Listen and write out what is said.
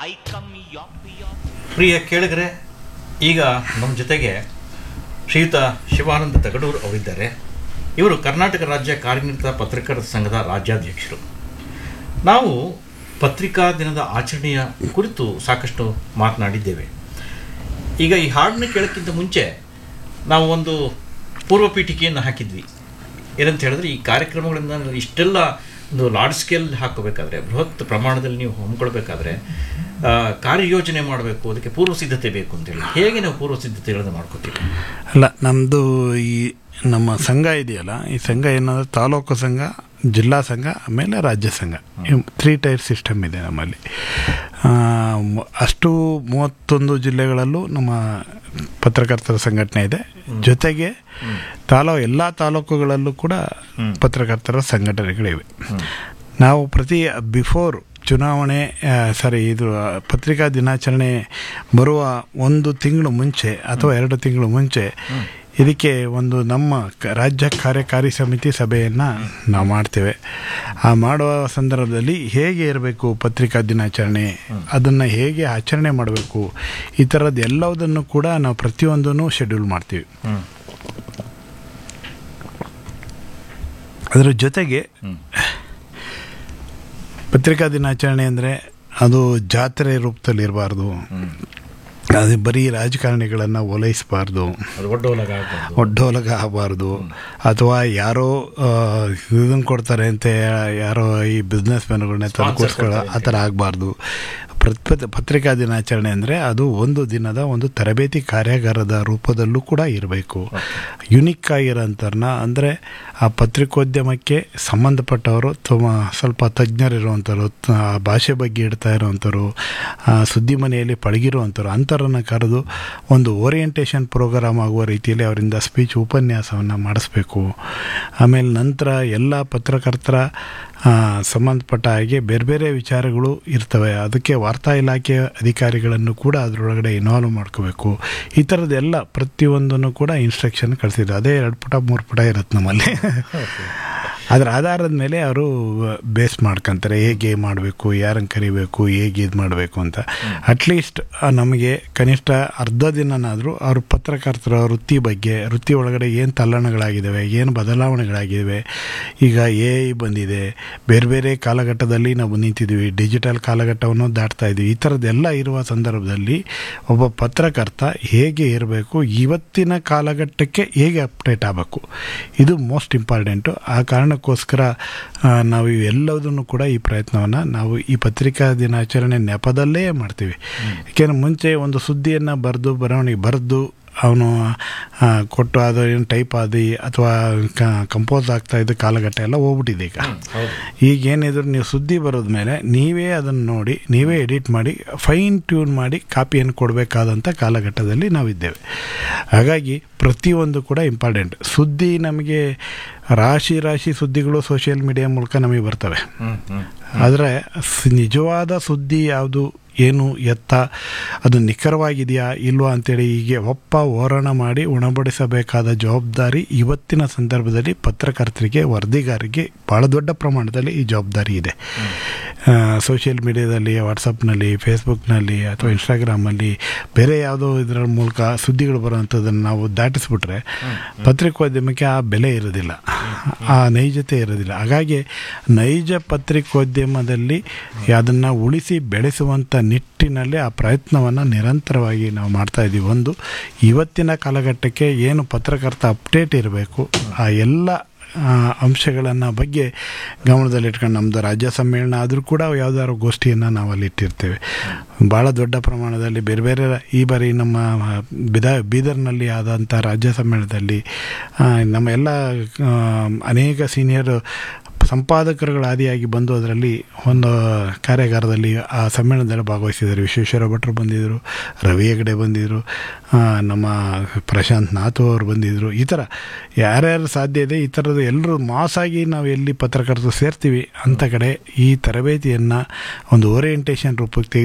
I come yop yop. ಪ್ರಿಯ ಕೇಳಿಗರೆ ಈಗ ನಮ್ಮ ಜೊತೆಗೆ ಶ್ರೀಯುತ ಶಿವಾನಂದ ತಗಡೂರು ಅವರಿದ್ದಾರೆ ಇವರು ಕರ್ನಾಟಕ ರಾಜ್ಯ ಕಾರ್ಯನಿರತ ಪತ್ರಕರ್ತರ ಸಂಘದ ರಾಜ್ಯಾಧ್ಯಕ್ಷರು ನಾವು ಪತ್ರಿಕಾ ದಿನದ ಆಚರಣೆಯ ಕುರಿತು ಸಾಕಷ್ಟು ಮಾತನಾಡಿದ್ದೇವೆ ಈಗ ಈ ಹಾಡನ್ನ ಕೇಳೋಕ್ಕಿಂತ ಮುಂಚೆ ನಾವು ಒಂದು ಪೂರ್ವ ಪೀಠಿಕೆಯನ್ನು ಹಾಕಿದ್ವಿ ಏನಂತ ಹೇಳಿದ್ರೆ ಈ ಕಾರ್ಯಕ್ರಮಗಳನ್ನು ಇಷ್ಟೆಲ್ಲ ಒಂದು ಲಾರ್ಡ್ ಸ್ಕೇಲ್ ಹಾಕೋಬೇಕಾದ್ರೆ ಬೃಹತ್ ಪ್ರಮಾಣದಲ್ಲಿ ನೀವು ಹಮ್ಮಿಕೊಳ್ಬೇಕಾದ್ರೆ ಆ, ಕಾರ್ಯಯೋಜನೆ ಮಾಡಬೇಕು ಅದಕ್ಕೆ ಪೂರ್ವ ಸಿದ್ಧತೆ ಬೇಕು ಅಂತೇಳಿ ಹೇಗೆ ನಾವು ಪೂರ್ವ ಸಿದ್ಧತೆಗಳನ್ನು ಮಾಡ್ಕೋತೀವಿ ಅಲ್ಲ ನಮ್ಮದು ಈ ನಮ್ಮ ಸಂಘ ಇದೆಯಲ್ಲ ಈ ಸಂಘ ಏನಂದ್ರೆ ತಾಲೂಕು ಸಂಘ ಜಿಲ್ಲಾ ಸಂಘ ಆಮೇಲೆ ರಾಜ್ಯ ಸಂಘ ತ್ರೀ ಟೈರ್ ಸಿಸ್ಟಮ್ ಇದೆ ನಮ್ಮಲ್ಲಿ ಆ, ಮ- ಅಷ್ಟು ಮೂವತ್ತೊಂದು ಜಿಲ್ಲೆಗಳಲ್ಲೂ ನಮ್ಮ ಪತ್ರಕರ್ತರ ಸಂಘಟನೆ ಇದೆ ಜೊತೆಗೆ ತಾಲೂ ಎಲ್ಲ ತಾಲೂಕುಗಳಲ್ಲೂ ಕೂಡ ಪತ್ರಕರ್ತರ ಸಂಘಟನೆಗಳಿವೆ ನಾವು ಪ್ರತಿ ಬಿಫೋರ್ ಚುನಾವಣೆ ಸಾರಿ ಇದು ಆ, ಪತ್ರಿಕಾ ದಿನಾಚರಣೆ ಬರುವ ಒಂದು ತಿಂಗಳು ಮುಂಚೆ ಅಥವಾ ಎರಡು ತಿಂಗಳು ಮುಂಚೆ ಇದಕ್ಕೆ ಒಂದು ನಮ್ಮ ಕ- ರಾಜ್ಯ ಕಾರ್ಯಕಾರಿ ಸಮಿತಿ ಸಭೆಯನ್ನು ನಾವು ಮಾಡ್ತೇವೆ ಆ ಮಾಡುವ ಸಂದರ್ಭದಲ್ಲಿ ಹೇಗೆ ಇರಬೇಕು ಪತ್ರಿಕಾ ದಿನಾಚರಣೆ ಅದನ್ನು ಹೇಗೆ ಆಚರಣೆ ಮಾಡಬೇಕು ಈ ಥರದ್ದು ಎಲ್ಲವುದನ್ನು ಕೂಡ ನಾವು ಪ್ರತಿಯೊಂದನ್ನು ಶೆಡ್ಯೂಲ್ ಮಾಡ್ತೀವಿ ಅದರ ಜೊತೆಗೆ ಪತ್ರಿಕಾ ದಿನಾಚರಣೆ ಅಂದರೆ ಅದು ಜಾತ್ರೆ ರೂಪದಲ್ಲಿ ಇರಬಾರ್ದು ಅದು ಬರೀ ರಾಜಕಾರಣಿಗಳನ್ನು ಓಲೈಸಬಾರ್ದು ಅದು ಒಡ್ಡೋಲಗ ಆಗ್ಬಾರ್ದು. ಒಡ್ಡೋಲಗ ಆಗಬಾರ್ದು ಅಥವಾ ಯಾರೋ ಇದನ್ನು ಕೊಡ್ತಾರೆ ಅಂತ ಯಾರೋ ಈ ಬಿಸ್ನೆಸ್ ಮ್ಯಾನ್ಗಳನ್ನ ತಂದುಕೊಡ್ಸ್ಕೊಳ್ಳೋ ಆ ಥರ ಆಗಬಾರ್ದು ಪತ್ರಿಕಾ ದಿನಾಚರಣೆ ಅಂದರೆ ಅದು ಒಂದು ದಿನದ ಒಂದು ತರಬೇತಿ ಕಾರ್ಯಾಗಾರದ ರೂಪದಲ್ಲೂ ಕೂಡ ಇರಬೇಕು ಯುನಿಕ್ ಆಗಿರೋಂಥವ್ರನ್ನ ಅಂದರೆ ಆ ಪತ್ರಿಕೋದ್ಯಮಕ್ಕೆ ಸಂಬಂಧಪಟ್ಟವರು ತುಂಬ ಸ್ವಲ್ಪ ತಜ್ಞರಿರುವಂಥವ್ರು ತ- ಆ ಭಾಷೆ ಬಗ್ಗೆ ಇಡ್ತಾ ಇರೋವಂಥವ್ರು ಆ ಸುದ್ದಿ ಮನೆಯಲ್ಲಿ ಪಳಗಿರುವಂಥವ್ರು ಅಂಥವ್ರನ್ನ ಕರೆದು ಒಂದು ಓರಿಯೆಂಟೇಷನ್ ಪ್ರೋಗ್ರಾಮ್ ಆಗುವ ರೀತಿಯಲ್ಲಿ ಅವರಿಂದ ಸ್ಪೀಚ್ ಉಪನ್ಯಾಸವನ್ನು ಮಾಡಿಸ್ಬೇಕು ಆಮೇಲೆ ನಂತರ ಎಲ್ಲ ಪತ್ರಕರ್ತರ ಆ, ಸಂಬಂಧಪಟ್ಟ ಹಾಗೆ ಬೇರೆ ಬೇರೆ ವಿಚಾರಗಳು ಇರ್ತವೆ ಅದಕ್ಕೆ ವಾರ್ತಾ ಇಲಾಖೆಯ ಅಧಿಕಾರಿಗಳನ್ನು ಕೂಡ ಅದರೊಳಗಡೆ ಇನ್ವಾಲ್ವ್ ಮಾಡ್ಕೋಬೇಕು ಈ ಥರದ್ದೆಲ್ಲ ಪ್ರತಿಯೊಂದನ್ನು ಕೂಡ ಇನ್ಸ್ಟ್ರಕ್ಷನ್ ಕಳಿಸಿದ್ರು ಅದೇ ಎರಡು ಪುಟ ಮೂರು ಪುಟ ಇರುತ್ತೆ ನಮ್ಮಲ್ಲಿ ಅದರ ಆಧಾರದ ಮೇಲೆ ಅವರು ಬೇಸ್ ಮಾಡ್ಕೊಂತಾರೆ ಹೇಗೆ ಮಾಡಬೇಕು ಯಾರನ್ನು ಕರಿಬೇಕು ಹೇಗೆ ಇದು ಮಾಡಬೇಕು ಅಂತ ಅಟ್ಲೀಸ್ಟ್ ನಮಗೆ ಕನಿಷ್ಠ ಅರ್ಧ ದಿನನಾದರೂ ಅವ್ರ ಪತ್ರಕರ್ತರ ವೃತ್ತಿ ಬಗ್ಗೆ ವೃತ್ತಿ ಒಳಗಡೆ ಏನು ತಲ್ಲಣಗಳಾಗಿದ್ದಾವೆ ಏನು ಬದಲಾವಣೆಗಳಾಗಿದ್ದಾವೆ ಈಗ ಎ ಐ ಬಂದಿದೆ ಬೇರೆ ಬೇರೆ ಕಾಲಘಟ್ಟದಲ್ಲಿ ನಾವು ನಿಂತಿದ್ದೀವಿ ಡಿಜಿಟಲ್ ಕಾಲಘಟ್ಟವನ್ನು ದಾಟ್ತಾ ಇದ್ದೀವಿ ಈ ಥರದ್ದೆಲ್ಲ ಇರುವ ಸಂದರ್ಭದಲ್ಲಿ ಒಬ್ಬ ಪತ್ರಕರ್ತ ಹೇಗೆ ಇರಬೇಕು ಇವತ್ತಿನ ಕಾಲಘಟ್ಟಕ್ಕೆ ಹೇಗೆ ಅಪ್ಡೇಟ್ ಆಗಬೇಕು ಇದು ಮೋಸ್ಟ್ ಇಂಪಾರ್ಟೆಂಟು ಆ ಕಾರಣಕ್ಕೋಸ್ಕರ ಆ, ನಾವು ಎಲ್ಲದನ್ನು ಕೂಡ ಈ ಪ್ರಯತ್ನವನ್ನು ನಾವು ಈ ಪತ್ರಿಕಾ ದಿನಾಚರಣೆ ನೆಪದಲ್ಲೇ ಮಾಡ್ತೀವಿ ಯಾಕೆಂದರೆ ಮುಂಚೆ ಒಂದು ಸುದ್ದಿಯನ್ನು ಬರೆದು ಬರವಣಿಗೆ ಬರೆದು ಅವನು ಆ, ಕೊಟ್ಟು ಅದು ಏನು ಟೈಪ್ ಆದಿ ಅಥವಾ ಕಂಪೋಸ್ ಆಗ್ತಾ ಇದ್ದ ಕಾಲಘಟ್ಟ ಎಲ್ಲ ಹೋಗ್ಬಿಟ್ಟಿದೆ ಈಗ ಈಗ ಏನಿದ್ರು ನೀವು ಸುದ್ದಿ ಬರೋದ ಮೇಲೆ ನೀವೇ ಅದನ್ನು ನೋಡಿ ನೀವೇ ಎಡಿಟ್ ಮಾಡಿ ಫೈನ್ ಟ್ಯೂನ್ ಮಾಡಿ ಕಾಪಿಯನ್ನು ಕೊಡಬೇಕಾದಂಥ ಕಾಲಘಟ್ಟದಲ್ಲಿ ನಾವಿದ್ದೇವೆ ಹಾಗಾಗಿ ಪ್ರತಿಯೊಂದು ಕೂಡ ಇಂಪಾರ್ಟೆಂಟ್ ಸುದ್ದಿ ನಮಗೆ ರಾಶಿ ರಾಶಿ ಸುದ್ದಿಗಳು ಸೋಷಿಯಲ್ ಮೀಡಿಯಾ ಮೂಲಕ ನಮಗೆ ಬರ್ತವೆ ಹ್ಮ್, ಹ್ಮ್. ಆದರೆ ಸ್- ನಿಜವಾದ ಸುದ್ದಿ ಯಾವುದು ಏನು ಎತ್ತ ಅದು ನಿಖರವಾಗಿದೆಯಾ ಇಲ್ವಾ ಅಂತೇಳಿ ಹೀಗೆ ಒಪ್ಪ ಓರಣ ಮಾಡಿ ಉಣಬಡಿಸಬೇಕಾದ ಜವಾಬ್ದಾರಿ ಇವತ್ತಿನ ಸಂದರ್ಭದಲ್ಲಿ ಪತ್ರಕರ್ತರಿಗೆ ವರದಿಗಾರರಿಗೆ ಭಾಳ ದೊಡ್ಡ ಪ್ರಮಾಣದಲ್ಲಿ ಈ ಜವಾಬ್ದಾರಿ ಇದೆ ಸೋಷಿಯಲ್ ಮೀಡಿಯಾದಲ್ಲಿ ವಾಟ್ಸಪ್ನಲ್ಲಿ ಫೇಸ್ಬುಕ್ನಲ್ಲಿ ಅಥವಾ ಇನ್ಸ್ಟಾಗ್ರಾಮಲ್ಲಿ ಬೇರೆ ಯಾವುದೋ ಇದರ ಮೂಲಕ ಸುದ್ದಿಗಳು ಬರುವಂಥದ್ದನ್ನು ನಾವು ದಾಟಿಸ್ಬಿಟ್ರೆ ಪತ್ರಿಕೋದ್ಯಮಕ್ಕೆ ಆ ಬೆಲೆ ಇರೋದಿಲ್ಲ ಆ ನೈಜತೆ ಇರೋದಿಲ್ಲ ಹಾಗಾಗಿ ನೈಜ ಪತ್ರಿಕೋದ್ಯಮದಲ್ಲಿ ಅದನ್ನು ಉಳಿಸಿ ಬೆಳೆಸುವಂಥ ನಿಟ್ಟಿನಲ್ಲಿ ಆ ಪ್ರಯತ್ನವನ್ನು ನಿರಂತರವಾಗಿ ನಾವು ಮಾಡ್ತಾ ಇದ್ದೀವಿ ಒಂದು ಇವತ್ತಿನ ಕಾಲಘಟ್ಟಕ್ಕೆ ಏನು ಪತ್ರಕರ್ತ ಅಪ್ಡೇಟ್ ಇರಬೇಕು ಆ ಎಲ್ಲ ಅಂಶಗಳನ್ನು ಬಗ್ಗೆ ಗಮನದಲ್ಲಿಟ್ಕೊಂಡು ನಮ್ಮದು ರಾಜ್ಯ ಸಮ್ಮೇಳನ ಆದರೂ ಕೂಡ ಯಾವ್ದಾದ್ರು ಗೋಷ್ಠಿಯನ್ನು ನಾವು ಅಲ್ಲಿ ಇಟ್ಟಿರ್ತೇವೆ ಭಾಳ ದೊಡ್ಡ ಪ್ರಮಾಣದಲ್ಲಿ ಬೇರೆ ಬೇರೆ ಈ ಬಾರಿ ನಮ್ಮ ಬಿದ ಬೀದರ್ನಲ್ಲಿ ಆದಂಥ ರಾಜ್ಯ ಸಮ್ಮೇಳನದಲ್ಲಿ ಆ, ನಮ್ಮ ಎಲ್ಲ ಆ, ಅನೇಕ ಸೀನಿಯರ್ ಸಂಪಾದಕರುಗಳ ಆದಿಯಾಗಿ ಬಂದು ಅದರಲ್ಲಿ ಒಂದು ಕಾರ್ಯಾಗಾರದಲ್ಲಿ ಆ ಸಮ್ಮೇಳನದಲ್ಲಿ ಭಾಗವಹಿಸಿದ್ದಾರೆ ವಿಶ್ವೇಶ್ವರ ಭಟ್ರು ಬಂದಿದ್ದರು ರವಿ ಹೆಗಡೆ ಬಂದಿದ್ದರು ಆ, ನಮ್ಮ ಪ್ರಶಾಂತ್ ನಾಥು ಅವರು ಬಂದಿದ್ದರು ಈ ಥರ ಯಾರ್ಯಾರು ಸಾಧ್ಯ ಇದೆ ಈ ಥರದ್ದು ಎಲ್ಲರೂ ಮಾಸಾಗಿ ನಾವು ಎಲ್ಲಿ ಪತ್ರಕರ್ತರು ಸೇರ್ತೀವಿ ಅಂಥ ಕಡೆ ಈ ತರಬೇತಿಯನ್ನು ಒಂದು ಓರಿಯೆಂಟೇಷನ್ ರೂಪಕ್ಕೆ ತೆಗೆ